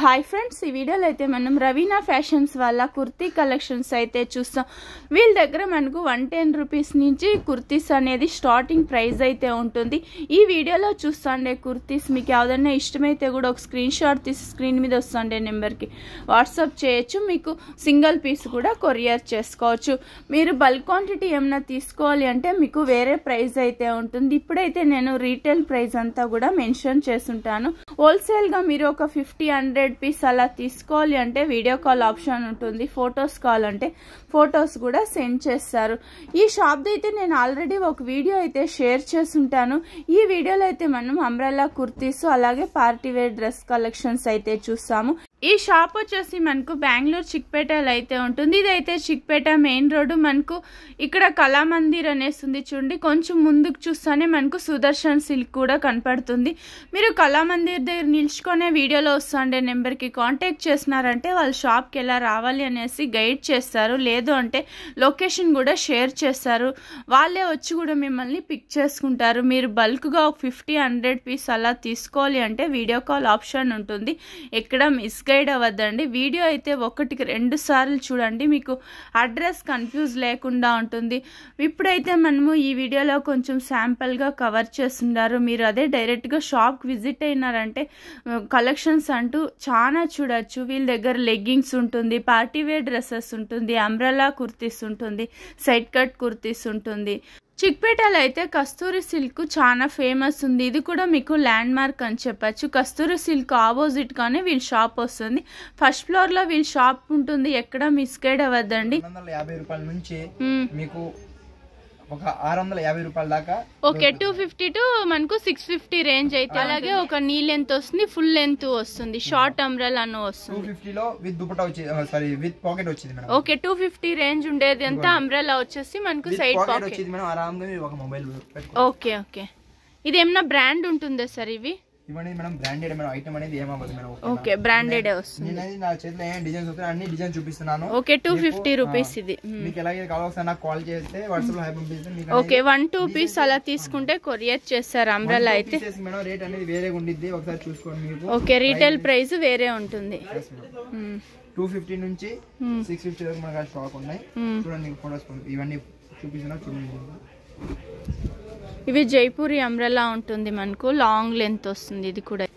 Hi friends ఈ వీడియోలో అయితే మనం రవీనా ఫ్యాషన్స్ వాళ్ళ కుర్తీ కలెక్షన్స్ అయితే చూస్తాం వీళ్ళ దగ్గర మనకు వన్ టెన్ రూపీస్ నుంచి కుర్తీస్ అనేది స్టార్టింగ్ ప్రైస్ అయితే ఉంటుంది ఈ వీడియోలో చూస్తుండే కుర్తీస్ మీకు ఏదైనా ఇష్టమైతే కూడా ఒక స్క్రీన్ షాట్ తీసి స్క్రీన్ మీద వస్తుండే నెంబర్కి వాట్సాప్ చేయొచ్చు మీకు సింగిల్ పీస్ కూడా కొరియర్ చేసుకోవచ్చు మీరు బల్క్ క్వాంటిటీ ఏమైనా తీసుకోవాలి అంటే మీకు వేరే ప్రైస్ అయితే ఉంటుంది ఇప్పుడైతే నేను రీటైల్ ప్రైస్ అంతా కూడా మెన్షన్ చేస్తుంటాను హోల్సేల్గా మీరు ఒక ఫిఫ్టీ హండ్రెడ్ పీస్ అలా తీసుకోవాలి అంటే వీడియో కాల్ ఆప్షన్ ఉంటుంది ఫొటోస్ కావాలంటే ఫొటోస్ కూడా సెండ్ చేస్తారు ఈ షాప్ది అయితే నేను ఆల్రెడీ ఒక వీడియో అయితే షేర్ చేసుంటాను ఈ వీడియోలో అయితే మనం అంబ్రెల్లా కుర్తీస్ అలాగే పార్టీ వేర్ డ్రెస్ కలెక్షన్స్ అయితే చూస్తాము ఈ షాప్ వచ్చేసి మనకు బెంగళూరు చిక్పేటలో అయితే ఉంటుంది ఇదైతే చిక్పేట మెయిన్ రోడ్డు మనకు ఇక్కడ కళామందిర్ అనేసి ఉంది చూడండి కొంచెం ముందుకు చూస్తేనే మనకు సుదర్శన్ సిల్క్ కూడా కనపడుతుంది మీరు కళామందిర్ దగ్గర నిల్చుకునే వీడియోలో వస్తుండే నెంబర్కి కాంటాక్ట్ చేసినారంటే వాళ్ళ షాప్కి ఎలా రావాలి అనేసి గైడ్ చేస్తారు లేదు అంటే లొకేషన్ కూడా షేర్ చేస్తారు వాళ్ళే వచ్చి కూడా మిమ్మల్ని పిక్ చేసుకుంటారు మీరు బల్క్గా ఒక ఫిఫ్టీ హండ్రెడ్ పీస్ అలా తీసుకోవాలి అంటే వీడియో కాల్ ఆప్షన్ ఉంటుంది ఎక్కడ మిస్ గైడ్ అవ్వద్దండి వీడియో అయితే ఒకటికి రెండు సార్లు చూడండి మీకు అడ్రస్ కన్ఫ్యూజ్ లేకుండా ఉంటుంది ఇప్పుడైతే మనము ఈ వీడియోలో కొంచెం శాంపుల్గా కవర్ చేస్తున్నారు మీరు అదే డైరెక్ట్గా షాప్కి విజిట్ అయినారంటే కలెక్షన్స్ అంటూ చాలా చూడొచ్చు వీళ్ళ దగ్గర లెగ్గింగ్స్ ఉంటుంది పార్టీ వేర్ డ్రెస్సెస్ ఉంటుంది అంబ్రెలా కుర్తీస్ ఉంటుంది సైడ్ కట్ కుర్తీస్ ఉంటుంది చిక్పేటలో అయితే కస్తూరి సిల్క్ చాలా ఫేమస్ ఉంది ఇది కూడా మీకు ల్యాండ్ మార్క్ అని చెప్పచ్చు కస్తూరి సిల్క్ ఆపోజిట్ గానే వీళ్ళ షాప్ వస్తుంది ఫస్ట్ ఫ్లోర్ లో వీళ్ళ షాప్ ఉంటుంది ఎక్కడ మిస్గైడ్ అవ్వద్దండి రెండు వందల యాభై రూపాయల నుంచి మ్మ్. మీకు ఒక ఆరు వందల యాభై రూపాయల దాకా ఓకే టూ ఫిఫ్టీ టు మనకు సిక్స్ ఫిఫ్టీ రేంజ్ అయితే అలాగే ఒక నీ లెంత్ వస్తుంది ఫుల్ లెంత్ వస్తుంది షార్ట్ అంబ్రెలాను టూ వస్తుంది ఫిఫ్టీలో విత్ దుపట్టా వచ్చేది సారీ విత్ పాకెట్ వచ్చింది madam okay two fifty range ఉండేది అంతా అంబ్రెలా వచ్చేసి మనకు విత్ సైడ్ పాకెట్ పాకెట్ వచ్చింది మేడం ఆరాంగా మీరు ఒక మొబైల్ పెట్టుకో ఓకే ఓకే ఇది ఏమన్నా బ్రాండ్ ఉంటుందా సార్ ఇవి ఇవన్నీ మేడం బ్రాండెడ్ మేడం ఐటమ్ అనేది ఏమవ్వదు మేడం ఓకే బ్రాండెడ్ వస్తుంది నేను అనేది నా చేతిలో ఏం డిజైన్స్ వస్తాయి అన్ని డిజైన్ చూపిస్తున్నాను ఓకే టూ మీకు, ఫిఫ్టీ ఆ, రూపీస్ ఇది మ్మ్. మీకు ఎలాగే కావాలి ఒకసారి నాకు కాల్ చేస్తే వాట్సాప్ లో హై పంపిస్తే మీకు ఓకే వన్ టూ పీస్ అలా తీసుకుంటే కొరియర్ చేస్తారు అంబ్రెలా అయితే పీసెస్ మేడం రేట్ అనేది వేరేగా ఉండిద్ది ఒకసారి చూసుకోండి మీకు ఓకే రీటైల్ ప్రైస్ వేరే ఉంటుంది మ్మ్. టూ ఫిఫ్టీ నుంచి మ్మ్. సిక్స్ ఫిఫ్టీ వరకు మనకు స్టాక్ ఉన్నాయి మ్మ్. చూడండి ఫోటోస్ ఇవన్నీ చూపిస్తున్నా చూడండి ఇవి జైపూరి అంబ్రెలా ఉంటుంది మనకు లాంగ్ లెంత్ వస్తుంది ఇది కూడా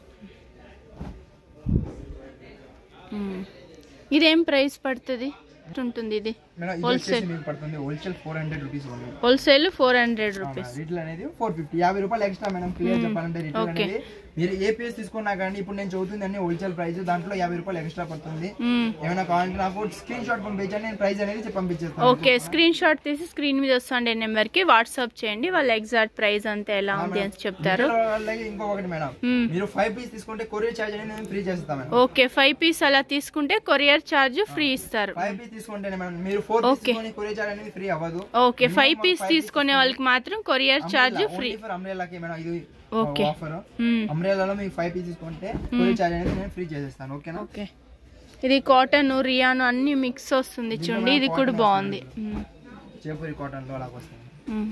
మ్మ్. ఇదేం ప్రైస్ పడుతుంది ఉంటుంది ఇది మేడం ఇది Wholesale. వచ్చేసి మీకు పడుతుంది హోల్సేల్ ఫోర్ హండ్రెడ్ రూపీస్ ఉన్నాయి wholesale four hundred rupees retail అనేది ఫోర్ ఫిఫ్టీ యాభై రూపాయలు ఎక్స్ట్రా మేడం క్లియర్ చెప్పాలంటే రీటైల్ Okay. అనేది మీరు ఏ పీస్ తీసుకున్నా కానీ ఇప్పుడు నేను చదువుతుంది అన్ని హోల్సేల్ ప్రైస్ దాంట్లో యాభై రూపాయలు ఎక్స్ట్రా పడుతుంది మ్మ్. ఏమైనా కావాలంటే నాకు స్క్రీన్ షాట్ పంపించండి నేను ప్రైస్ అనేది చెప్పి పంపించేస్తాను ఓకే స్క్రీన్ షాట్ తీసి స్క్రీన్ మీద వస్తుండే నెంబర్కి వాట్సాప్ చేయండి వాళ్ళ ఎగ్జాక్ట్ ప్రైస్ అంతా ఎలా ఉంది అని చెప్తారు Retail వాళ్ళకి ఇంకొకటి మేడం మ్మ్. మీరు ఫైవ్ పీస్ తీసుకుంటే కొరియర్ చార్జ్ అనేది నేను ఫ్రీ చేస్తాను మేడం ఓకే ఫైవ్ పీస్ అలా తీసుకుంటే కొరియర్ ఛార్జ్ ఫ్రీ ఇస్తారు ఫైవ్ పీస్ తీసుకుంటే మేడం మీరు ఫోర్ పీస్ Okay. తీసుకొని కొరియర్ చార్జ్ అనేది ఫ్రీ అవ్వదు ఓకే ఫైవ్ పీస్ తీసుకునే వాళ్ళకి మాత్రం కొరియర్ ఛార్జ్ ఫ్రీ ఫర్ అంబ్రేలాకి మేడం ఇది Okay. ఆఫర్ మ్మ్. అంబ్రేలాలో మీకు ఫైవ్ పీస్ తీసుకుంటే కొరియర్ చార్జ్ అనేది నేను ఫ్రీ చేసేస్తాను ఓకేనా ఓకే ఇది కాటన్ రియాను అన్ని మిక్స్ వస్తుంది చూడండి ఇది కూడా బాగుంది మ్మ్. జైపూరి కాటన్ లో అలాగ వస్తుంది మ్మ్.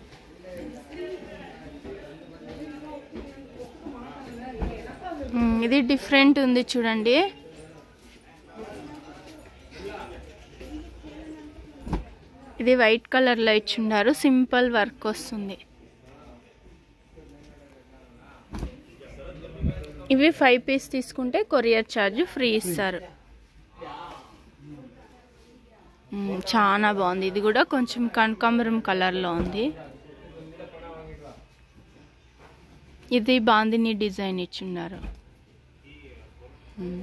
మ్మ్, ఇది డిఫరెంట్ ఉంది చూడండి ఇది వైట్ కలర్ లో ఇచ్చున్నారు సింపుల్ వర్క్ వస్తుంది ఇవి ఫైవ్ పీస్ తీసుకుంటే కొరియర్ ఛార్జ్ ఫ్రీ ఇస్తారు మ్మ్, చాలా బాగుంది ఇది కూడా కొంచెం కనకాంబరం కలర్లో ఉంది ఇది బాందిని డిజైన్ ఇచ్చున్నారు మ్మ్.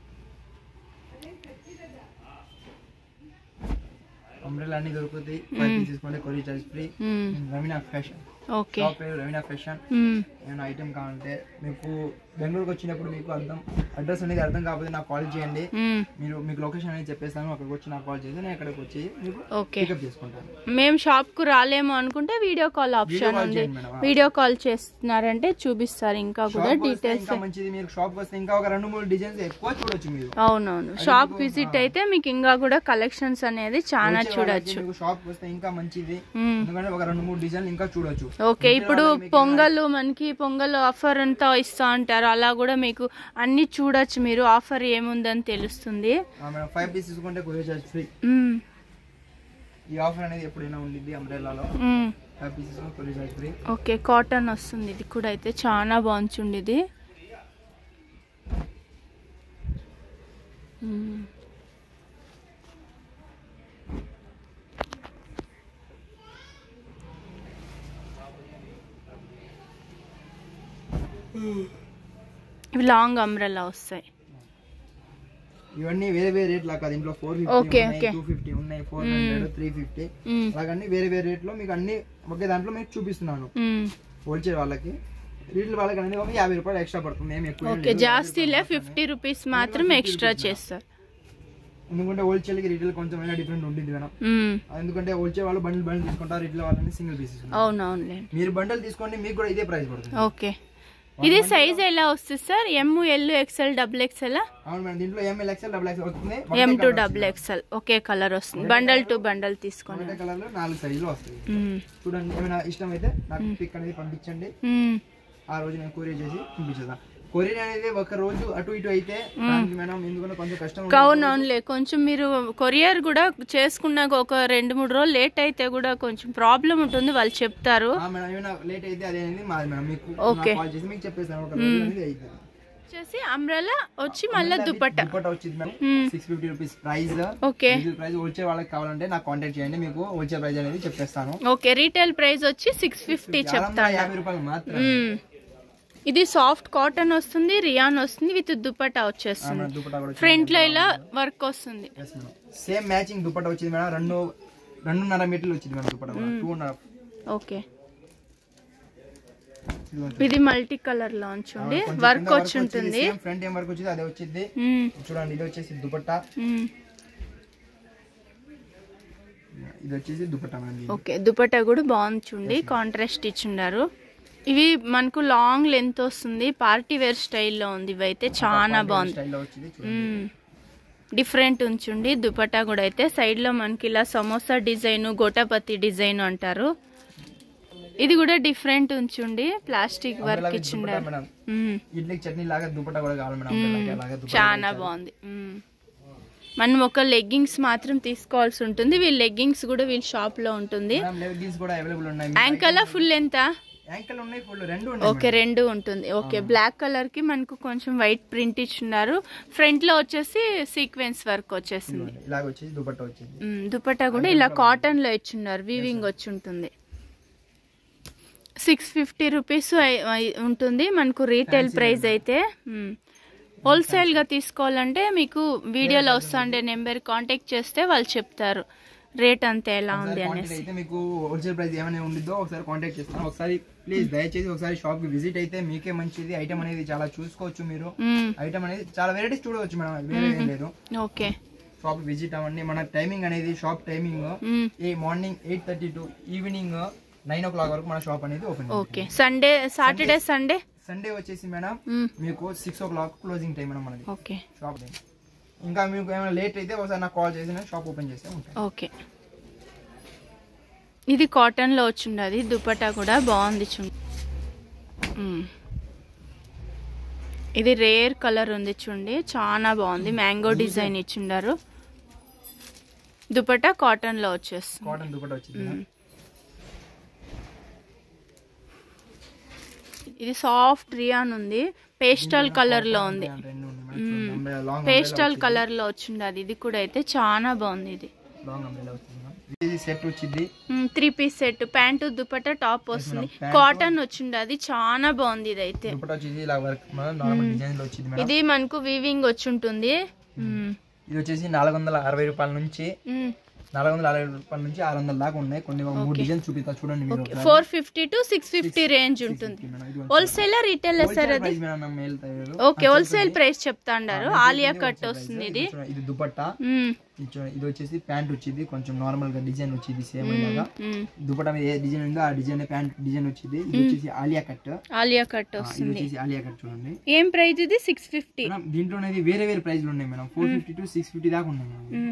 అంబ్రెలా అన్ని దొరుకుతాయి ఫైవ్ పీస్ తీసుకుంటే కొరియర్ చార్జ్ ఫ్రీ మ్మ్. రవీనా ఫ్యాషన్ ఓకే షాప్ పేరు రవీనా ఫ్యాషన్ మ్మ్. ఏమైనా ఐటమ్ కావాలంటే మీకు బెంగళూరుకి వచ్చినప్పుడు మీకు అర్థం అడ్రస్ అనేది అర్థం కాకపోతే నాకు కాల్ చేయండి మ్మ్. మీరు మీకు లొకేషన్ అనేది చెప్పేస్తాను అక్కడికి వచ్చి నాకు కాల్ చేసి నేను అక్కడికి వచ్చి మీకు ఓకే పికప్ చేసుకుంటాను మేము షాప్కు రాలేము అనుకుంటే వీడియో కాల్ ఆప్షన్ call ఉంది చేయండి మేడం. వీడియో కాల్ చేస్తున్నారంటే చూపిస్తారు ఇంకా కూడా షాప్ వస్తే డీటెయిల్స్ ఇంకా మంచిది మీరు షాప్ వస్తే ఇంకా ఒక రెండు మూడు డిజైన్స్ ఎక్కువ చూడొచ్చు మీరు అవునవును షాప్ విజిట్ అయితే మీకు ఇంకా కూడా కలెక్షన్స్ అనేది చాలా వచ్చే వాళ్ళకి చూడొచ్చు మీకు షాప్ వస్తే ఇంకా మంచిది మ్మ్. ఎందుకంటే ఒక రెండు మూడు డిజైన్లు ఇంకా చూడొచ్చు ఓకే ఇప్పుడు పొంగల్ మనకి పొంగల్ ఆఫర్ అంతా ఇస్తా అంటారు అలా కూడా మీకు అన్ని చూడొచ్చు మీరు ఆఫర్ ఏముందని తెలుస్తుంది ఆ, మేడం ఫైవ్ పీస్ తీసుకుంటే కొరియర్ చార్జ్ ఫ్రీ మ్మ్. ఈ ఆఫర్ అనేది ఎప్పుడైనా ఉండిద్ది అంబ్రెల్లాలో మ్మ్. Five pieces courier charge free okay cotton వస్తుంది ఇది కూడా అయితే చాలా బాగుంటుంది ఇది మ్మ్. ఇవి లాంగ్ అంబ్రెల్లా వస్తాయి ఇవన్నీ వేరే వేరే రేట్లు కాదు ఇంట్లో four Okay, fifty okay. Two fifty ఉన్నాయి ఫోర్ హండ్రెడ్ త్రీ ఫిఫ్టీ మ్మ్. అలాగన్నీ వేరే వేరే రేట్లో మీకు అన్ని ఒకే దాంట్లో మీకు చూపిస్తున్నాను మ్మ్. హోల్సేల్ వాళ్ళకి రీటైల్ వాళ్ళకి అనేది ఒక యాభై రూపాయలు ఎక్స్ట్రా పడుతుంది ఏం ఎక్కువ ఏం ఓకే లేదు. జాస్తిలే ఫిఫ్టీ రూపీస్ మాత్రం ఎక్స్ట్రా చేస్తారు ఎందుకంటే హోల్సేల్ కి రీటైల్ కొంచెం అయినా డిఫరెంట్ ఉంటుంది మేడం మ్మ్. ఎందుకంటే హోల్సేల్ వాళ్ళు బండిల్ బండిల్ తీసుకుంటారు రీటైల్ వాళ్ళని సింగిల్ పీసెస్ అవునవునులేండి మీరు బండల్ తీసుకోండి మీకు కూడా ఇదే ప్రైస్ పడుతుంది ఓకే ఇది సైజ్ ఎలా వస్తుంది sir M L XL double XL అవును మేడం దీంట్లో ఎంఎల్ ఎక్స్ఎల్ డబుల్ ఎక్స్ఎల్ వస్తుంది ఎం టు డబుల్ ఎక్స్ఎల్ ఒకే కలర్ వస్తుంది బండల్ టు బండల్ తీసుకొని ఒకటే కలర్ లో నాలుగు సైజులు వస్తాయి మ్మ్. చూడండి ఏమైనా ఇష్టం అయితే నాకు పిక్ అనేది పంపించండి మ్మ్. ఆ రోజు నేను కొరియర్ చేసి పంపించేదా కొరియర్ అనేది ఒక రోజు అటు ఇటు అయితే దానికి మేడం ఎందుకంటే కొంచెం కష్టం ఉంటుంది. అవునవునులే కొంచెం మీరు కొరియర్ కూడా చేసుకున్నాక ఒక రెండు మూడు రోజులు లేట్ అయితే కూడా కొంచెం ప్రాబ్లం ఉంటుంది వాళ్ళు చెప్తారు ఆ మేడం ఏమైనా లేట్ అయితే అదే అనేది మాది మేడం మీకు Okay. కాల్ చేసి మీకు చెప్పేస్తాను ఒక రోజు అనేది అవుతుంది వచ్చేసి అంబ్రెలా వచ్చి మళ్ళీ దుపట్టా దుపట్టా వచ్చింది మేడం మ్మ్. Six fifty rupees price okay price wholesale వాళ్ళకి కావాలంటే నాకు కాంటాక్ట్ చేయండి మీకు హోల్సేల్ ప్రైస్ అనేది చెప్పేస్తాను ఓకే రీటైల్ ప్రైస్ వచ్చి సిక్స్ ఫిఫ్టీ చాలా చెప్తాను యాభై రూపాయలు మాత్రం మ్మ్. ఇది సాఫ్ట్ కాటన్ వస్తుంది రియాన్ వస్తుంది విత్ దుపట్టా వచ్చేస్తుంది దుపట్టా కూడా ఫ్రంట్ లో ఇలా వర్క్ వస్తుంది సేమ్ మ్యాచింగ్ దుపట్టా వచ్చింది మేడం రెండు రెండున్నర మీటర్లు వచ్చింది మేడం దుపట్టా కూడా టూ అండ్ హాఫ్ ఓకే ఇది మల్టీ కలర్ లో ఉంచండి వర్క్ వచ్చి ఉంటుంది ఫ్రంట్ ఏం వర్క్ వచ్చింది అదే వచ్చింది మ్మ్. చూడండి ఇది వచ్చేసి దుపట్టా మ్మ్. ఇది వచ్చేసి దుపట్టా మేడం ఇది. ఓకే దుపట్టా కూడా బాగుంది చూడండి కాంట్రాస్ట్ ఇచ్చిండారు ఇవి మనకు లాంగ్ లెంత్ వస్తుంది పార్టీ వేర్ స్టైల్లో ఉంది ఇవైతే చాలా బాగుంది స్టైల్లో వచ్చింది చూడండి మ్మ్. డిఫరెంట్ ఉంచుండి దుపట్టా కూడా అయితే సైడ్ లో మనకి ఇలా సమోసా డిజైన్ గోటాపతి డిజైన్ అంటారు ఇది కూడా డిఫరెంట్ ఉంచుండి ప్లాస్టిక్ వర్క్ దుపట్టా ఇచ్చిండారు మేడం మ్మ్. ఇడ్లీకి చట్నీ లాగా దుపట్టా కూడా కావాలి మేడం umbrella లాగా దుపట్టా చాలా బాగుంది మ్మ్. మనం ఒక లెగ్గింగ్స్ మాత్రం తీసుకోవాల్సి ఉంటుంది వీళ్ళ లెగ్గింగ్స్ కూడా వీళ్ళ షాప్ లో ఉంటుంది మేడం లెగ్గిన్స్ కూడా అవైలబుల్ ఉన్నాయి యాంకల్ ఫుల్ ఎంత యాంకల్ ఉన్నాయి ఫుల్ రెండు ఉన్నాయి ఓకే రెండు ఉంటుంది ఓకే బ్లాక్ కలర్ కి మనకు కొంచెం వైట్ ప్రింట్ ఇచ్చిన్నారు ఫ్రంట్ లో వచ్చేసి సీక్వెన్స్ వర్క్ వచ్చేసింది మేడం. ఇలాగ వచ్చేసి దుపట్టా వచ్చింది మ్మ్, దుపట్టా కూడా ఇలా కాటన్ లో ఇచ్చున్నారు వీవింగ్ వచ్చి ఉంటుంది సిక్స్ ఫిఫ్టీ రూపీస్ ఉంటుంది మనకు రీటైల్ ప్రైస్ అయితే హోల్సేల్ గా తీసుకోవాలంటే మీకు వీడియోలో వస్తుండే నెంబర్ కాంటాక్ట్ చేస్తే వాళ్ళు చెప్తారు రేట్ అంతా ఎలా ఉంది క్వాంటిటీ అనేసి అయితే మీకు హోల్సేల్ ప్రైస్ ఏమైనా ఉండిద్దో ఒకసారి కాంటాక్ట్ చేస్తాను ఒకసారి ప్లీజ్ దయచేసి ఒకసారి షాప్ కి విజిట్ అయితే మీకే మంచిది ఐటమ్ అనేది చాలా చూసుకోవచ్చు మీరు మ్మ్, ఐటమ్ అనేది చాలా వెరైటీస్ చూడవచ్చు మేడం అది వేరే ఏం లేదు ఓకే షాప్ విజిట్ అవ్వండి మన టైమింగ్ అనేది షాప్ టైమింగ్ మ్మ్, ఈ morning eight thirty to evening nine o'clock వరకు మన షాప్ అనేది open okay Sunday Saturday Sunday Sunday వచ్చేసి మేడం మ్మ్, మీకు six o'clock closing time madam మనది ఓకే షాప్ ఇంకా మీకు ఏమైనా లేట్ అయితే ఒకసారి నాకు కాల్ చేసి నేను షాప్ ఓపెన్ చేస్తే ఉంటాను ఓకే ఇది కాటన్ లో వచ్చిండది దుపట్టా కూడా బాగుంది చూ మ్మ్. ఇది రేర్ కలర్ ఉంది చూడండి చాలా బాగుంది మ్యాంగో డిజైన్ ఇచ్చిండారు దుపట్టా కాటన్ లో వచ్చేస్తుంది కాటన్ దుపట్టా వచ్చింది మేడం. ఇది సాఫ్ట్ రియాన్ ఉంది పేస్టల్ కలర్ లో ఉంది రెండు ఉన్నాయి మేడం. చూడండి, umbrella, long umbrella పేస్టల్ వచ్చింది. కలర్ లో వచ్చిండది ఇది కూడా అయితే చాలా బాగుంది ఇది లాంగ్ అంబ్రెలా వచ్చింది మేడం. ఇది సెట్ వచ్చింది three piece set pant dupatta top వస్తుంది pant. కాటన్ వచ్చింది అది చాలా బాగుంది ఇది అయితే దుపట్టా వచ్చింది ఇలా వర్క్ నార్మల్ డిజైన్ లో వచ్చింది మేడం ఇది మనకు వీవింగ్ వచ్చి ఉంటుంది ఇది వచ్చేసి నాలుగు వందల అరవై రూపాయల నుంచి నాలుగు వందల అరవై రూపాయల నుంచి ఆరు వందల దాకా ఉన్నాయి కొన్ని మూడు డిజైన్ చూపిస్తా చూడండి మీరు ఒకసారి. Four fifty to six fifty range ఉంటుంది మేడం, ఇది హోల్సేల్ రీటైల్ సార్ Wholesale అది price మేడం నా mail తయారు. ఓకే హోల్సేల్ ప్రైస్ చెప్తా అన్నారు ఆలియా కట్ వస్తుంది ఇది చూడండి, ఇది దుపట్టా మ్మ్. ఇది చూడండి, ఇది వచ్చేసి ప్యాంట్ వచ్చింది కొంచెం నార్మల్ గా డిజైన్ వచ్చింది సేమ్ ఇలాగా మ్మ్. దుపట్టా మీద ఏ డిజైన్ ఉందో ఆ డిజైన్ ప్యాంట్ డిజైన్ వచ్చింది ఇది వచ్చేసి ఆలియా కట్ ఆలియా కట్ ఇది వస్తుంది వచ్చేసి ఆలియా కట్ చూడండి ఏం ప్రైస్ ఇది సిక్స్ ఫిఫ్టీ మేడం దీంట్లో అనేది వేరే వేరే ప్రైస్లు ఉన్నాయి madam four fifty to six fifty దాకా ఉన్నాయి మేడం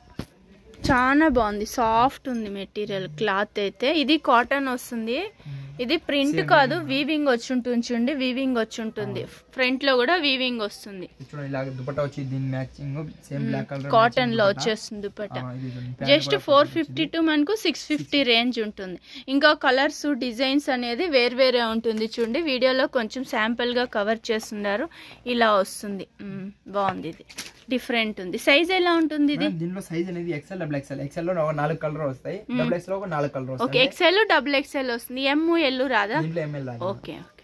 చాలా బాగుంది సాఫ్ట్ ఉంది మెటీరియల్ క్లాత్ అయితే ఇది కాటన్ వస్తుంది ఇది ప్రింట్ కాదు వీవింగ్ వచ్చి ఉంటుంది చూడండి వీవింగ్ వచ్చి ఉంటుంది ఫ్రంట్ లో కూడా వీవింగ్ వస్తుంది ఇది చూడండి ఇలా దుపట్టా వచ్చి దీని matching same black colour cotton లో వచ్చేస్తుంది dupatta just four fifty to మనకు సిక్స్ ఫిఫ్టీ రేంజ్ ఉంటుంది ఇంకా కలర్స్ డిజైన్స్ అనేది వేరే ఉంటుంది చూడండి వీడియోలో కొంచెం శాంపుల్ గా కవర్ చేస్తున్నారు ఇలా వస్తుంది మ్మ్, బాగుంది ఇది డిఫరెంట్ ఉంది సైజ్ ఎలా ఉంటుంది ఇది దీనిలో సైజ్ అనేది ఎక్సెల్ డబుల్ ఎక్సెల్ ఎక్సెల్ లో ఒక నాలుగు కలర్ వస్తాయి డబుల్ ఎక్స్ లో ఒక నాలుగు కలర్ ఓకే వస్తాయి ఎక్సెల్ డబుల్ ఎక్సెల్ వస్తుంది ఎమ్ ఎల్ రాదా దీంట్లో ఎంఎల్ ఓకే ఓకే